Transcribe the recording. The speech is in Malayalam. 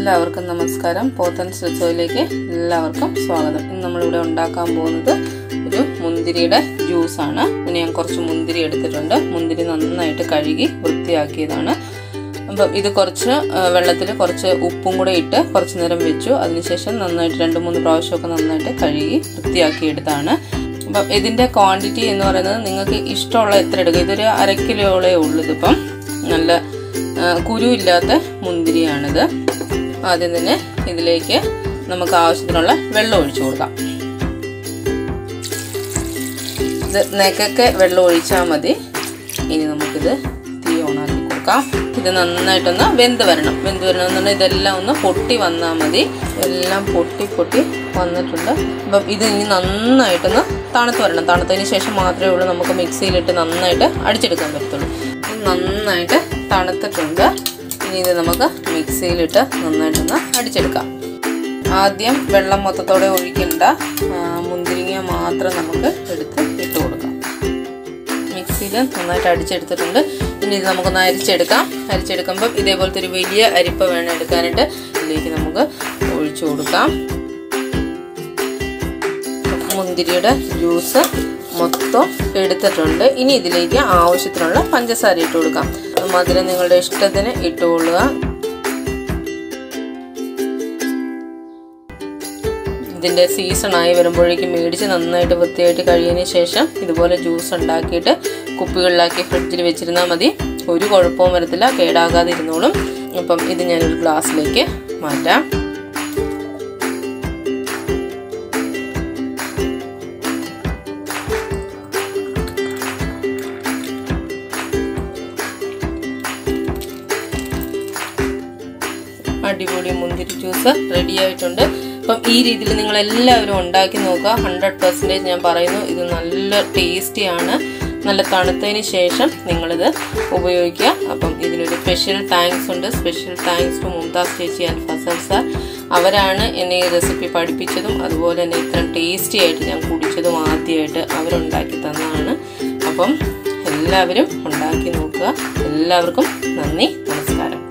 എല്ലാവർക്കും നമസ്കാരം പോത്തൻ സ്വച്ഛയിലേക്ക് എല്ലാവർക്കും സ്വാഗതം ഇന്ന് നമ്മളിവിടെ ഉണ്ടാക്കാൻ പോകുന്നത് ഒരു മുന്തിരിയുടെ ജ്യൂസാണ് ഇതിന് ഞാൻ കുറച്ച് മുന്തിരി എടുത്തിട്ടുണ്ട് മുന്തിരി നന്നായിട്ട് കഴുകി വൃത്തിയാക്കിയതാണ് അപ്പം ഇത് കുറച്ച് വെള്ളത്തിൽ കുറച്ച് ഉപ്പും കൂടെ ഇട്ട് കുറച്ച് നേരം വെച്ചു അതിനുശേഷം നന്നായിട്ട് രണ്ട് മൂന്ന് പ്രാവശ്യമൊക്കെ നന്നായിട്ട് കഴുകി വൃത്തിയാക്കിയെടുത്താണ് അപ്പം ഇതിൻ്റെ ക്വാണ്ടിറ്റി എന്ന് പറയുന്നത് നിങ്ങൾക്ക് ഇഷ്ടമുള്ള എത്ര എടുക്കുക ഇതൊരു അര കിലോളേ ഉള്ളൂ ഇതിപ്പം നല്ല കുരുവില്ലാത്ത മുന്തിരിയാണിത് ആദ്യം തന്നെ ഇതിലേക്ക് നമുക്ക് ആവശ്യത്തിനുള്ള വെള്ളം ഒഴിച്ചു കൊടുക്കാം ഇത് നെക്കൊക്കെ വെള്ളം ഒഴിച്ചാൽ മതി ഇനി നമുക്കിത് തീ ഓണാക്കി കൊടുക്കാം ഇത് നന്നായിട്ടൊന്ന് വെന്ത് വരണം വെന്ത് വരണം എന്നുണ്ടെങ്കിൽ ഇതെല്ലാം ഒന്ന് പൊട്ടി വന്നാൽ മതി എല്ലാം പൊട്ടി പൊട്ടി വന്നിട്ടുണ്ട് അപ്പം ഇത് ഇനി നന്നായിട്ടൊന്ന് തണുത്ത് വരണം തണുത്തതിന് ശേഷം മാത്രമേ ഉള്ളൂ നമുക്ക് മിക്സിയിലിട്ട് നന്നായിട്ട് അടിച്ചെടുക്കാൻ പറ്റത്തുള്ളൂ നന്നായിട്ട് തണുത്തിട്ടുണ്ട് ഇനി ഇത് നമുക്ക് മിക്സിയിലിട്ട് നന്നായിട്ടൊന്ന് അടിച്ചെടുക്കാം ആദ്യം വെള്ളം മൊത്തത്തോടെ ഒഴിക്കണ്ട മുന്തിരിങ്ങ മാത്രം നമുക്ക് എടുത്ത് ഇട്ട് കൊടുക്കാം മിക്സിയിൽ നന്നായിട്ട് അടിച്ചെടുത്തിട്ടുണ്ട് ഇനി ഇത് നമുക്കൊന്ന് അരിച്ചെടുക്കാം അരിച്ചെടുക്കുമ്പോൾ ഇതേപോലത്തെ ഒരു വലിയ അരിപ്പ വേണം എടുക്കാനായിട്ട് ഇതിലേക്ക് നമുക്ക് ഒഴിച്ചു കൊടുക്കാം മുന്തിരിയുടെ ജ്യൂസ് മൊത്തം എടുത്തിട്ടുണ്ട് ഇനി ഇതിലേക്ക് ആവശ്യത്തിനുള്ള പഞ്ചസാര ഇട്ട് കൊടുക്കാം മധുരം നിങ്ങളുടെ ഇഷ്ടത്തിന് ഇട്ടുകൊള്ളുക ഇതിൻ്റെ സീസണായി വരുമ്പോഴേക്കും മേടിച്ച് നന്നായിട്ട് വൃത്തിയായിട്ട് കഴിയതിന് ശേഷം ഇതുപോലെ ജ്യൂസ് ഉണ്ടാക്കിയിട്ട് കുപ്പികളിലാക്കി ഫ്രിഡ്ജിൽ വെച്ചിരുന്നാൽ മതി ഒരു കുഴപ്പവും വരത്തില്ല കേടാകാതെ ഇരുന്നോളും അപ്പം ഇത് ഞാനൊരു ഗ്ലാസ്സിലേക്ക് മാറ്റാം അടിപൊളി മുന്തിരി ജ്യൂസ് റെഡി ആയിട്ടുണ്ട് അപ്പം ഈ രീതിയിൽ നിങ്ങൾ എല്ലാവരും ഉണ്ടാക്കി നോക്കുക ഹൺഡ്രഡ് പെർസെൻറ്റേജ് ഞാൻ പറയുന്നു ഇത് നല്ല ടേസ്റ്റിയാണ് നല്ല തണുത്തതിന് ശേഷം നിങ്ങളിത് ഉപയോഗിക്കുക അപ്പം ഇതിനൊരു സ്പെഷ്യൽ താങ്ക്സ് ഉണ്ട് സ്പെഷ്യൽ താങ്ക്സ് ടു മുംതാസ് ചേച്ചി ആൻഡ് ഫസൽ സാർ അവരാണ് എന്നെ ഈ റെസിപ്പി പഠിപ്പിച്ചതും അതുപോലെ തന്നെ ഇത്രയും ടേസ്റ്റി ആയിട്ട് ഞാൻ കുടിച്ചതും ആദ്യമായിട്ട് അവരുണ്ടാക്കി തന്നതാണ് അപ്പം എല്ലാവരും ഉണ്ടാക്കി നോക്കുക എല്ലാവർക്കും നന്ദി നമസ്കാരം